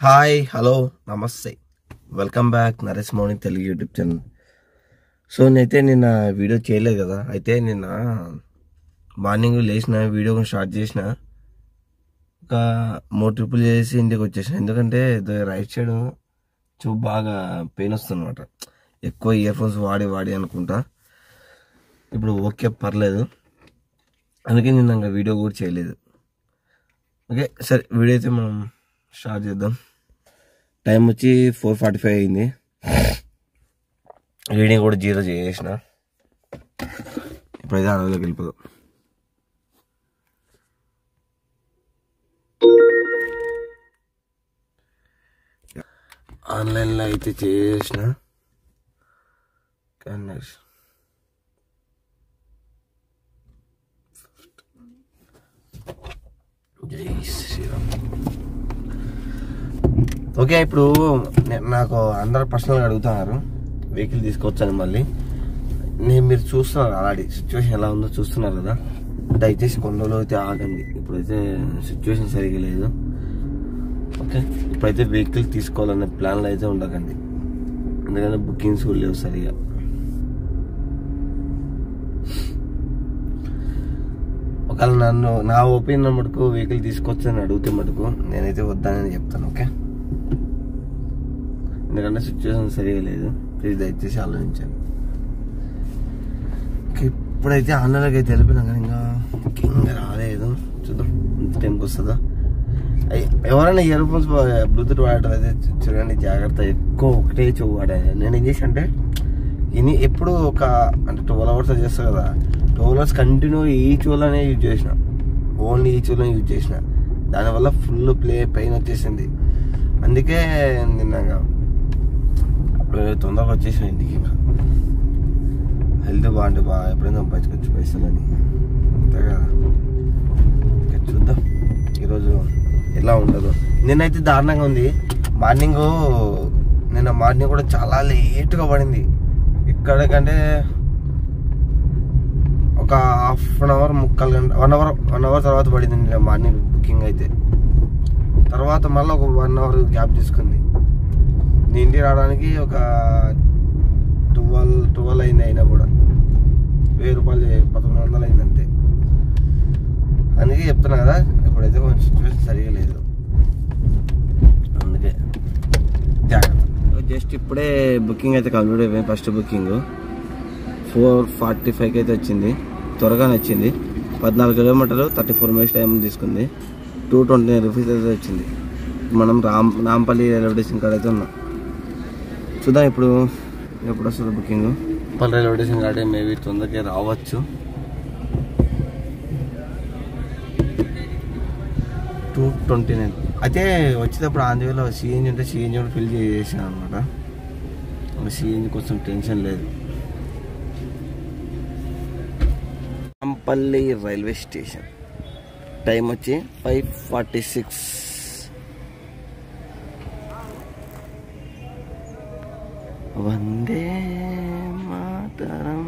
Hi hello నమస్తే welcome back Naresh morning Telugu YouTube channel so నేనైతే నిన్న వీడియో చేయలేదు కదా అయితే నిన్న మార్నింగ్ లేచిన వీడియో స్టార్ట్ చేసిన ఒక మూడు ట్రిపుల్ చేసి ఇంటికి వచ్చేసిన ఎందుకంటే ఇది రైట్ సైడ్ చూ బాగా పెయిన్ వస్తుందన్నమాట ఎక్కువ ఇయర్ ఫోన్స్ వాడి వాడి అనుకుంటా ఇప్పుడు ఓకే పర్లేదు అందుకే నిన్న ఇంకా వీడియో కూడా చేయలేదు ఓకే సరే వీడియో అయితే మనం స్టార్ట్ చేద్దాం టైం వచ్చి ఫోర్ ఫార్టీ ఫైవ్ అయింది రీడింగ్ కూడా జీరో చేసేసిన ఇప్పుడైతే అడవిలోకి వెళ్ళిపోదాం ఆన్లైన్లో అయితే చేసిన కానీ జై శ్రీరామ్ ఓకే ఇప్పుడు నే- నాకు అందరు పర్సనల్గా అడుగుతున్నారు వెహికల్ తీసుకొచ్చాను మళ్ళీ నేను మీరు చూస్తున్నారు అలాంటి సిచ్యువేషన్ ఎలా ఉందో చూస్తున్నారు కదా దయచేసి కొన్ని రోజులు అయితే ఆగండి ఇప్పుడైతే సిచ్యువేషన్ సరిగా లేదు ఓకే ఇప్పుడైతే వెహికల్ తీసుకోవాలనే ప్లాన్లు అయితే ఉండకండి ఎందుకంటే బుకింగ్స్ కూడా లేవు సరిగా ఒకవేళ నన్ను నా ఒపీనియన్ మటుకు వెహికల్ తీసుకొచ్చని అడిగితే మటుకు నేనైతే వద్దానని చెప్తాను ఓకే ఎందుకంటే సిచ్యువేషన్ సరిగా లేదు ప్లీజ్ దయచేసి ఆలోచించండి ఓకే, ఇప్పుడైతే ఆన్లైన్లోకి అయితే వెళ్ళిపోయినా కానీ ఇంకా బుకింగ్ రాలేదు చూద్దాం ఎంత టైంకి వస్తుందో అయ్ ఎవరైనా ఇయర్ ఫోన్స్ బ్లూటూత్ వాడటం అయితే చూ- చూడండి జాగ్రత్త ఎక్కువ ఒకటే చెవు వాడాలి నేను ఏం చేసి అంటే ఇని ఎప్పుడు ఒక అంటే ట్వెల్వ్ అవర్స్ చేస్తా కదా ట్వెల్వ్ అవర్స్ కంటిన్యూ ఈ చెవులోనే యూజ్ చేసిన ఓన్లీ ఈ చెవులో యూజ్ చేసిన దానివల్ల ఫుల్ ప్లే పెయిన్ వచ్చేసింది అందుకే నిన్న ఇంకా తొందరగా వచ్చేసిన ఇంటికి ఇంకా హెల్త్ బాగుంటే బాగా ఎప్పుడైనా సంపాదించుకోవచ్చు పైసలని అంతే కదా ఇంకా చూద్దాం ఈరోజు ఎలా ఉండదు నిన్నైతే దారుణంగా ఉంది మార్నింగ్ నిన్న మార్నింగ్ కూడా చాలా లేట్గా పడింది ఎక్కడికంటే ఒక హాఫ్ అన్ అవర్ ముక్కలు గంట వన్ అవర్ వన్ అవర్ తర్వాత పడింది నిన్న మార్నింగ్ బుకింగ్ అయితే తర్వాత మళ్ళీ ఒక వన్ అవర్ గ్యాప్ తీసుకుంది నేను ఇంటికి రావడానికి ఒక ట్వెల్వ్ ట్వెల్వ్ అయింది అయినా కూడా వెయ్యి రూపాయలు పదకొండు వందలు అయింది అంతే అందుకే చెప్తున్నా కదా ఇప్పుడైతే కొంచెం సిచ్యువేషన్ సరిగా లేదు అందుకే జాగ్రత్త జస్ట్ ఇప్పుడే బుకింగ్ అయితే కంప్లీట్ అయిపోయింది ఫస్ట్ బుకింగ్ ఫోర్ ఫార్టీ ఫైవ్కి అయితే వచ్చింది త్వరగానే వచ్చింది పద్నాలుగు కిలోమీటర్లు థర్టీ ఫోర్ మినిట్స్ టైం తీసుకుంది టూ ట్వంటీ నైన్ రూపీస్ అయితే వచ్చింది మనం రామ్ నాంపల్లి రైల్వే స్టేషన్ కాడ అయితే ఉన్నాం చూద్దాం ఇప్పుడు ఎప్పుడు వస్తుంది బుకింగ్ పల్లి రైల్వే స్టేషన్ కాడే మేబీ తొందరగా రావచ్చు టూ ట్వంటీ నైన్ అయితే వచ్చేటప్పుడు ఆంధ్రవేలో సిఎన్జి ఉంటే సిఎన్జి కూడా ఫిల్ చేసాను అనమాట సిఎన్జి కోసం టెన్షన్ లేదు అంపల్లి రైల్వే స్టేషన్ టైం వచ్చి five forty six Vande Mataram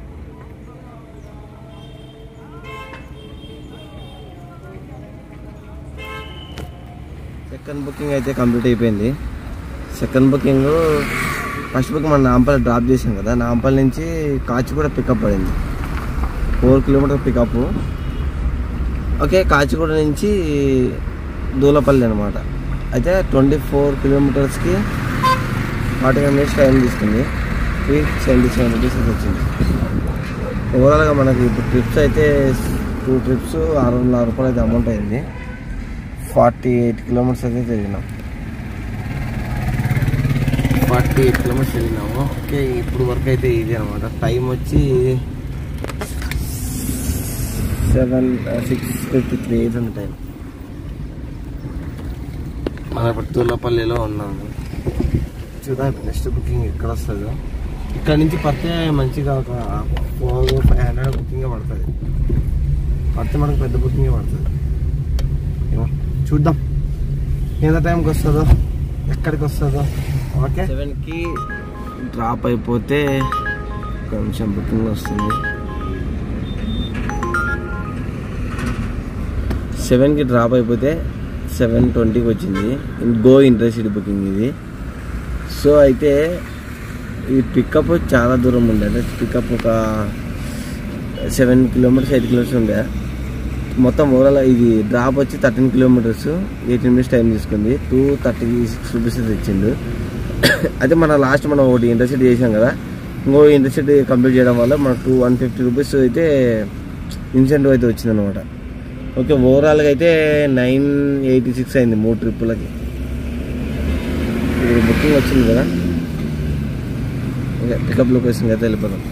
second booking అయితే కంప్లీట్ అయిపోయింది సెకండ్ బుకింగ్ ఫస్ట్ బుక్ మన నాంపల్లి డ్రాప్ చేసాం కదా నాంపల్లి నుంచి కాచిగూడ పికప్ పడింది four kilometre pickup okay Kachiguda నుంచి దూలపల్లి అనమాట అయితే ట్వంటీ ఫోర్ కిలోమీటర్స్కి ఫార్టీ ఫైవ్ మినిట్స్ టైం తీసుకుంది త్రీ సెవెంటీ సెవెన్ రూపీస్ అయితే వచ్చింది ఓవరాల్గా మనకి ఇప్పుడు ట్రిప్స్ అయితే టూ ట్రిప్స్ ఆరు వందల రూపాయలు అయితే అమౌంట్ అయింది ఫార్టీ ఎయిట్ కిలోమీటర్స్ అయితే తిరిగినాం ఫార్టీ ఎయిట్ కిలోమీటర్స్ తిరిగినాము ఓకే ఇప్పుడు వరకు అయితే ఇది అనమాట టైం వచ్చి సెవెన్ సిక్స్ ఫిఫ్టీ త్రీ అవుతుంది టైం మన ఇప్పుడు తూలపల్లిలో ఉన్నాము చూద్దాం ఇప్పుడు నెక్స్ట్ బుకింగ్ ఎక్కడ వస్తుందో ఇక్కడ నుంచి పడితే మంచిగా ఒక ఫోర్ ఫైవ్ హండ్రెడ్ బుకింగ్ పడుతుంది పడితే మనకు పెద్ద బుకింగ్ పడుతుంది ఏమో చూద్దాం ఎంత టైంకి వస్తుందో ఎక్కడికి వస్తుందో ఓకే సెవెన్కి డ్రాప్ అయిపోతే కొంచెం బుకింగ్ వస్తుంది సెవెన్కి డ్రాప్ అయిపోతే సెవెన్ ట్వంటీకి వచ్చింది గో ఇంటర్సిటీ బుకింగ్ ఇది సో అయితే ఈ పికప్ చాలా దూరం ఉండే అంటే పికప్ ఒక సెవెన్ కిలోమీటర్స్ ఎయిట్ కిలోమీటర్స్ ఉండే మొత్తం ఓవరాల్ ఇది డ్రాప్ వచ్చి thirteen kilometres eighteen minutes time తీసుకుంది టూ థర్టీ సిక్స్ రూపీస్ తెచ్చిండు అయితే మన లాస్ట్ మనం ఒకటి ఇంటర్సిటీ చేసాం కదా ఇంకో ఇంటర్సిటీ కంప్లీట్ చేయడం వల్ల మనకు టూ వన్ ఫిఫ్టీ రూపీస్ అయితే ఇన్సెంటివ్ అయితే వచ్చింది అనమాట ఓకే ఓవరాల్గా అయితే నైన్ ఎయిటీ సిక్స్ అయింది మూడు ట్రిప్పులకి ఇప్పుడు బుకింగ్ వచ్చింది కదా ఓకే పికప్ లొకేషన్కి అయితే వెళ్ళిపోదాం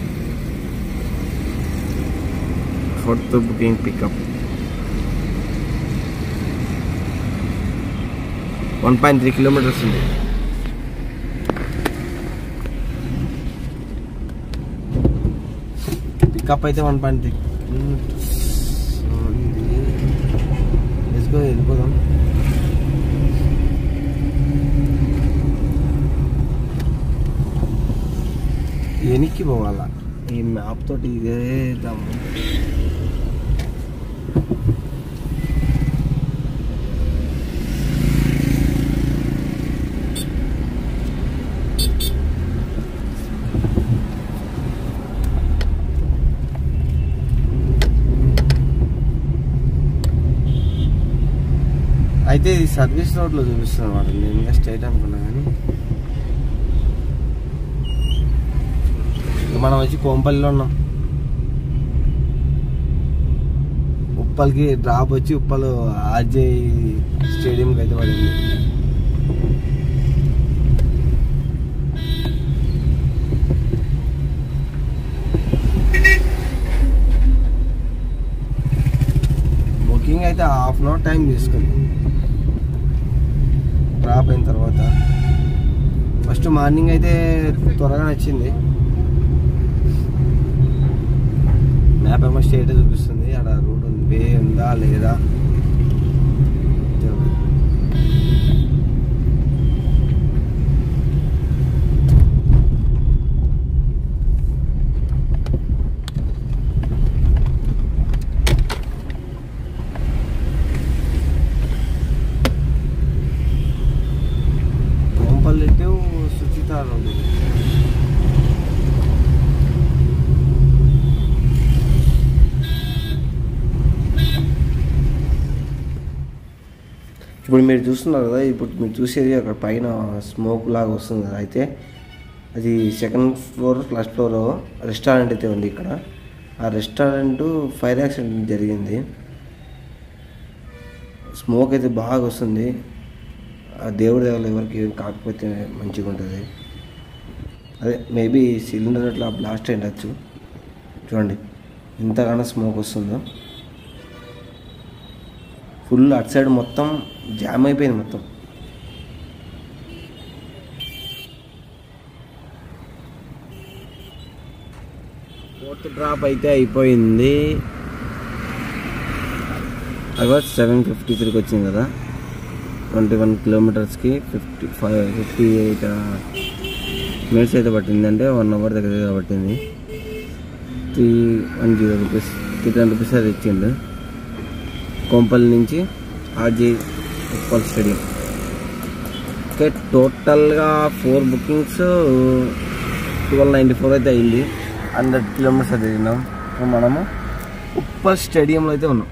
fourth booking pickup one point three kilometres ఉంది పికప్ అయితే వన్ పాయింట్ త్రీ కిలోమీటర్స్ వేసుకో వెళ్ళిపోదాం వెనక్కి పోవాలా ఈ మ్యాప్ తోటి ఇదే దాము అయితే ఇది సర్వీస్ రోడ్లో చూపిస్తుంది అనమాట నేను ఇంకా స్టేట్ అనుకున్నా కానీ ఇక మనం వచ్చి కోంపల్లిలో ఉన్నాం ఉప్పల్కి డ్రాప్ వచ్చి ఉప్పలు ఆర్జే స్టేడియంకి అయితే పడింది బుకింగ్ అయితే హాఫ్ అన్ అవర్ టైం తీసుకుంది డ్రాప్ అయిన తర్వాత ఫస్ట్ మార్నింగ్ అయితే త్వరగా వచ్చింది మ్యాప్ ఏమో స్టేట్ చూపిస్తుంది అక్కడ రూట్ ఉంది వే ఉందా లేదా తెలియదు. కోంపల్లి టు సుచిత రోడ్ ఇది. ఇప్పుడు మీరు చూస్తున్నారు కదా ఇప్పుడు మీరు చూసేది అక్కడ పైన స్మోక్ లాగా వస్తుంది కదా అయితే అది second floor first floor restaurant అయితే ఉంది ఇక్కడ ఆ రెస్టారెంట్ ఫైర్ యాక్సిడెంట్ జరిగింది స్మోక్ అయితే బాగా వస్తుంది ఆ దేవుడి దేవాలు ఎవరికి ఏం కాకపోతే మంచిగా ఉంటుంది అదే మేబీ సిలిండర్ అట్లా బ్లాస్ట్ అయ్యచ్చు చూడండి ఇంతగానో స్మోక్ వస్తుందో ఫుల్ అటు సైడ్ మొత్తం జామ్ అయిపోయింది మొత్తం ఫోర్త్ డ్రాప్ అయితే అయిపోయింది అగస్ట్ సెవెన్ ఫిఫ్టీ త్రీకి వచ్చింది కదా ట్వంటీ వన్ కిలోమీటర్స్కి fifty five fifty eight minutes అయితే పట్టింది అంటే వన్ అవర్ దగ్గర దగ్గర పట్టింది three one zero rupees three ten rupees అది ఇచ్చిండు కొంపల్లి నుంచి ఆర్జీ ఉప్పల్ స్టేడియం ఓకే టోటల్గా four bookings twelve ninety four అయితే అయింది హండ్రెడ్ కిలోమీటర్స్ అయితే తిరిగినాం ఇప్పుడు మనము ఉప్పల్ స్టేడియంలో అయితే ఉన్నాం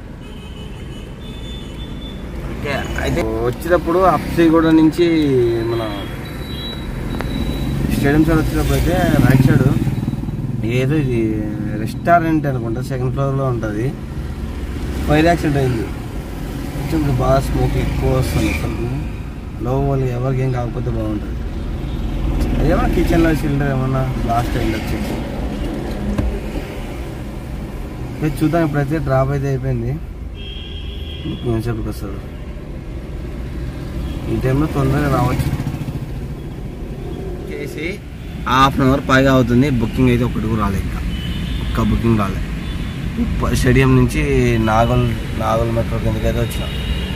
ఓకే అయితే వచ్చేటప్పుడు అప్సీగూడ నుంచి మన స్టేడియం సైడ్ వచ్చేటప్పుడు అయితే రైట్ సైడ్ ఏదో ఇది రెస్టారెంట్ అనుకుంటా సెకండ్ ఫ్లోర్లో ఉంటుంది ఫైర్ యాక్సిడెంట్ అయింది కొంచెం ఇప్పుడు బాగా స్మోక్ ఎక్కువ వస్తుంది అసలు లో వాళ్ళు ఎవరికి ఏం కాకపోతే బాగుంటుంది అదేమో కిచెన్లో సిలిండర్ ఏమన్నా బ్లాస్ట్ అయింది వచ్చేసి ఇది చూద్దాం ఇప్పుడైతే డ్రాప్ అయితే అయిపోయింది ఎంతసేపుకి వస్తుంది ఈ టైంలో తొందరగా రావచ్చు చేసి హాఫ్ అన్ అవర్ పైగా అవుతుంది బుకింగ్ అయితే ఒకటి కూడా రాలేదు ఇంకా ఒక్క బుకింగ్ రాలేదు ఉప్ప- స్టేడియం నుంచి నాగోల్ నాగోల్ మెట్రో కిందకి అయితే వచ్చినాం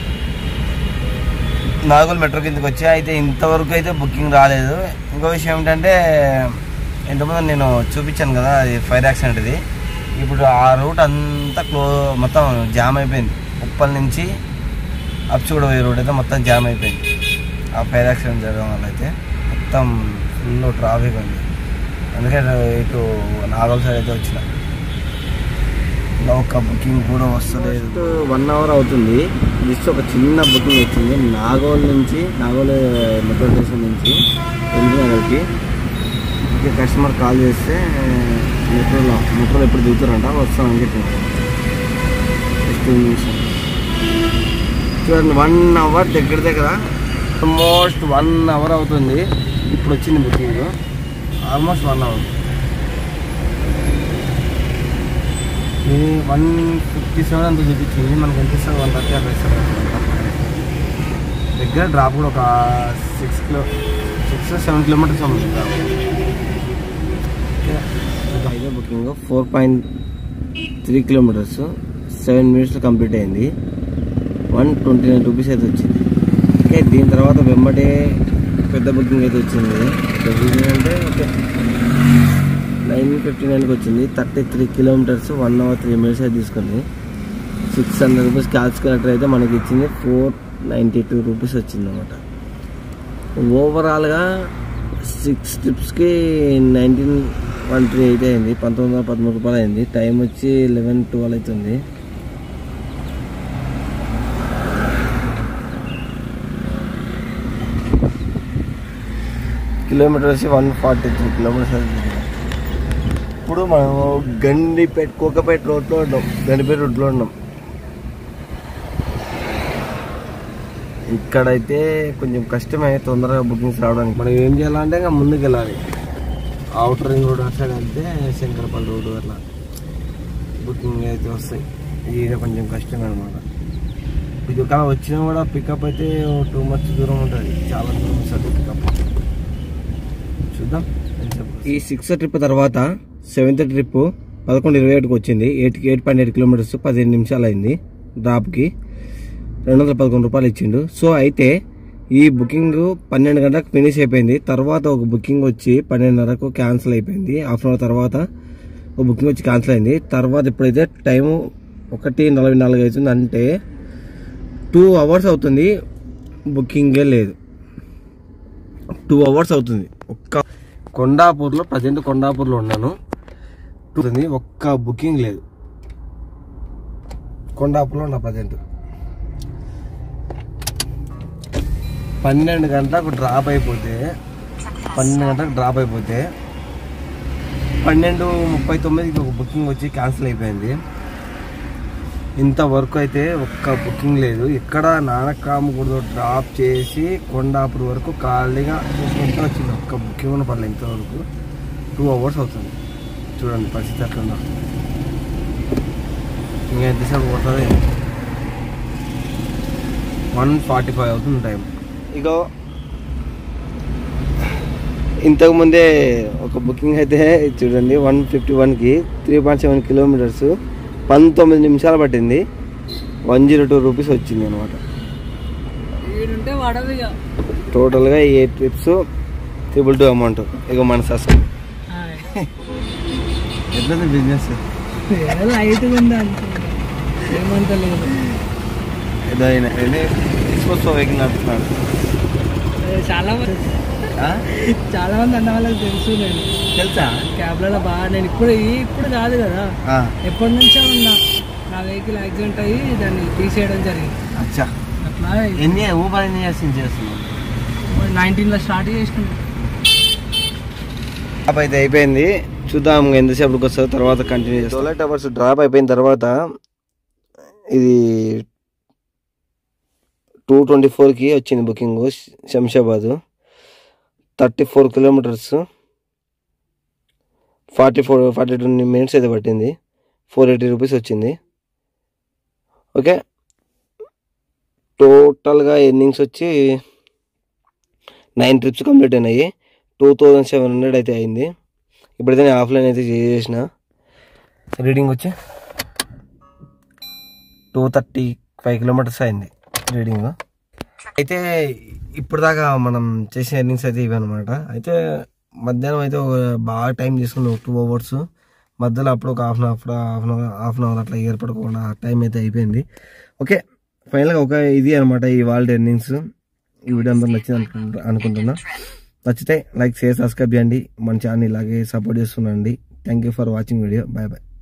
నాగోల్ మెట్రో కిందకి వచ్చి అయితే ఇంతవరకు అయితే బుకింగ్ రాలేదు ఇంకో విషయం ఏంటంటే ఇంతకుముందు నేను చూపించాను కదా అది ఫైర్ యాక్సిడెంట్ ఇది ఇప్పుడు ఆ రూట్ అంతా క్లో మొత్తం జామ్ అయిపోయింది ఉప్పల్ నుంచి అప్స్ కూడా పోయే రోడ్ అయితే మొత్తం జామ్ అయిపోయింది ఆ ఫైర్ యాక్సిడెంట్ జరగడం వల్ల అయితే మొత్తం ఫుల్ ట్రాఫిక్ ఉంది అందుకే నేను ఇటు నాగోల్ సైడ్ అయితే వచ్చిన ఒక బుకింగ్ కూడా వస్తలేదు వన్ అవర్ అవుతుంది జస్ట్ ఒక చిన్న బుకింగ్ వచ్చింది నాగోల్ నుంచి నాగోల్ మెట్రో స్టేషన్ నుంచి ఎల్బీ నగర్కి ఇక కస్టమర్ కాల్ చేస్తే మెట్రోలో మెట్రోలో ఎప్పుడు దిగుతారంట వస్తామని చెప్పారు జస్ట్ నిమిషం చూడండి వన్ అవర్ దగ్గర దగ్గర ఆల్మోస్ట్ వన్ అవర్ అవుతుంది ఇప్పుడు వచ్చింది బుకింగ్ ఆల్మోస్ట్ వన్ అవర్ ఇది వన్ ఫిఫ్టీ సెవెన్ అంత చూపించింది మనకి ఎంత ఇస్తుంది వన్ థర్టీ అట్లా ఇస్తారు దగ్గర డ్రాప్ కూడా ఒక six kilo six seven kilometres ఉంది డ్రాప్ ఇదే booking four point three kilometres seven మినిట్స్లో కంప్లీట్ అయింది వన్ ట్వంటీ నైన్ రూపీస్ అయితే వచ్చింది ఓకే దీని తర్వాత వెంబడే పెద్ద బుకింగ్ అయితే వచ్చింది పెద్ద బుకింగ్ అంటే ఓకే నైన్ ఫిఫ్టీ నైన్కి వచ్చింది thirty three kilometres one hour three minutes అయితే తీసుకుంది సిక్స్ హండ్రెడ్ రూపీస్ క్యాల్కులేటర్ అయితే మనకి ఇచ్చింది ఫోర్ నైంటీ టూ రూపీస్ వచ్చింది అనమాట ఓవరాల్గా సిక్స్ ట్రిప్స్కి నైన్టీన్ వన్ త్రీ ఎయిట్ అయింది పంతొమ్మిది వందల పదమూడు రూపాయలు అయింది టైం వచ్చి లెవెన్ ట్వెల్వ్ అవుతుంది కిలోమీటర్ వచ్చి వన్ ఫార్టీ త్రీ కిలోమీటర్స్ అవుతుంది ఇప్పుడు మనం గండిపేట కోకపేట రోడ్లో ఉన్నాం గండిపేట రోడ్లో ఉన్నాం ఇక్కడైతే కొంచెం కష్టమే తొందరగా బుకింగ్స్ రావడానికి మనం ఏం చేయాలంటే ఇంకా ముందుకు వెళ్ళాలి అవుటర్ రింగ్ రోడ్ అట్లా వెళ్తే శంకరపల్లి రోడ్ అట్లా బుకింగ్ అయితే వస్తాయి ఇది కొంచెం కష్టమే అనమాట ఇది ఒకవేళ వచ్చినా కూడా పికప్ అయితే టూ మచ్ దూరం ఉంటుంది చాలా దూరం వస్తుంది పికప్ చూద్దాం ఈ సిక్స్ ట్రిప్ తర్వాత సెవెంత్ ట్రిప్ పదకొండు ఇరవై ఏడుకి వచ్చింది eight eight point eight kilometres పదిహేను నిమిషాలు అయింది డ్రాప్కి రెండు వందల పదకొండు రూపాయలు ఇచ్చిండు సో అయితే ఈ బుకింగ్ పన్నెండు గంటలకు ఫినిష్ అయిపోయింది తర్వాత ఒక బుకింగ్ వచ్చి పన్నెండున్నరకు క్యాన్సిల్ అయిపోయింది హాఫ్ అన్ అవర్ తర్వాత ఒక బుకింగ్ వచ్చి క్యాన్సిల్ అయింది తర్వాత ఇప్పుడైతే టైం ఒకటి నలభై నాలుగు అవుతుంది అంటే టూ అవర్స్ అవుతుంది బుకింగే లేదు టూ అవర్స్ అవుతుంది ఒక్క కొండాపూర్లో ప్రజెంట్ కొండాపూర్లో ఉన్నాను అవుతుంది ఒక్క బుకింగ్ లేదు కొండాపూర్లో ఉన్నా ప్రజెంట్ పన్నెండు గంటలకు డ్రాప్ అయిపోతే పన్నెండు గంటలకు డ్రాప్ అయిపోతే పన్నెండు ముప్పై తొమ్మిదికి ఒక బుకింగ్ వచ్చి క్యాన్సిల్ అయిపోయింది ఇంతవరకు అయితే ఒక్క బుకింగ్ లేదు ఇక్కడ నానక్రామగూడలో డ్రాప్ చేసి కొండాపూర్ వరకు ఖాళీగా చూసుకుంటూ వచ్చింది ఒక్క బుకింగ్ కూడా పర్లేదు ఇంతవరకు టూ అవర్స్ అవుతుంది చూడండి పరిస్థితి ఎట్లుందో ఇంకా ఎంతసేపు పోతుంది వన్ ఫార్టీ ఫైవ్ అవుతుంది టైం ఇగో ఇంతకుముందే ఒక బుకింగ్ అయితే చూడండి వన్ ఫిఫ్టీ వన్కి త్రీ పాయింట్ సెవెన్ కిలోమీటర్స్ పంతొమ్మిది నిమిషాలు పట్టింది వన్ జీరో టూ రూపీస్ వచ్చింది అనమాట వీడుంటే వాడదు ఇక టోటల్గా ఏ ట్రిప్స్ త్రిబుల్ టూ అమౌంట్ ఇక మన సస్కు ఎట్లుంది బిజినెస్ లైట్ ఉంది అంతే ఏమంత లేదు ఏదో ఆయన తీసుకొస్తా వెహికల్ నడుపుతున్నాడు అదే చాలా మంది చాలా మంది అన్న వాళ్ళకి తెలుసు నేను తెలుసా క్యాబ్లలో బాగా నేను ఇప్పుడు ఈ- ఇప్పుడు కాదు కదా ఎప్పటి నుంచో ఉన్నా నా వెహికల్ యాక్సిడెంట్ అయ్యి దాన్ని తీసేయడం జరిగింది అచ్చా అట్లా ఎన్ని ఊబర్ ఎన్ని ఇయర్స్ నుంచి చేస్తున్నావు నైన్టీన్లో స్టార్ట్ చేసినాం డ్రాప్ అయితే అయిపోయింది చూద్దాం ఇంకా ఎంతసేపటికి వస్తుందో తర్వాత కంటిన్యూ చేస్తాం సోలార్ టవర్స్ డ్రాప్ అయిపోయిన తర్వాత ఇది టూ ట్వంటీ ఫోర్కి వచ్చింది booking Shamshabad thirty four kilometres forty four forty two minutes అయితే పట్టింది ఫోర్ ఎయిటీ రూపీస్ వచ్చింది ఓకే టోటల్గా ఎర్నింగ్స్ వచ్చి నైన్ ట్రిప్స్ కంప్లీట్ అయినాయి టూ థౌజండ్ సెవెన్ హండ్రెడ్ అయితే అయింది ఇప్పుడైతే నేను ఆఫ్లైన్ అయితే చేసేసిన రీడింగ్ వచ్చి టూ థర్టీ ఫైవ్ కిలోమీటర్స్ అయింది రీడింగ్ అయితే ఇప్పుడు దాకా మనం చేసిన ఎర్నింగ్స్ అయితే ఇవి అనమాట అయితే మధ్యాహ్నం అయితే ఒక బాగా టైం తీసుకున్నాం టూ అవర్స్ మధ్యలో అప్పుడు ఒక half an hour half an hour half an hour అట్లా ఏర్పడకుండా టైం అయితే అయిపోయింది ఓకే ఫైనల్గా ఒక ఇది అనమాట ఈ వాళ్ళ ఎర్నింగ్స్ ఈ వీడియో అందరూ నచ్చింది అనుకుంటా అనుకుంటున్నా నచ్చితే లైక్ షేర్ సబ్స్క్రైబ్ చేయండి మన ఛానల్ ఇలాగే సపోర్ట్ చేస్తుండండి thank you for watching video bye bye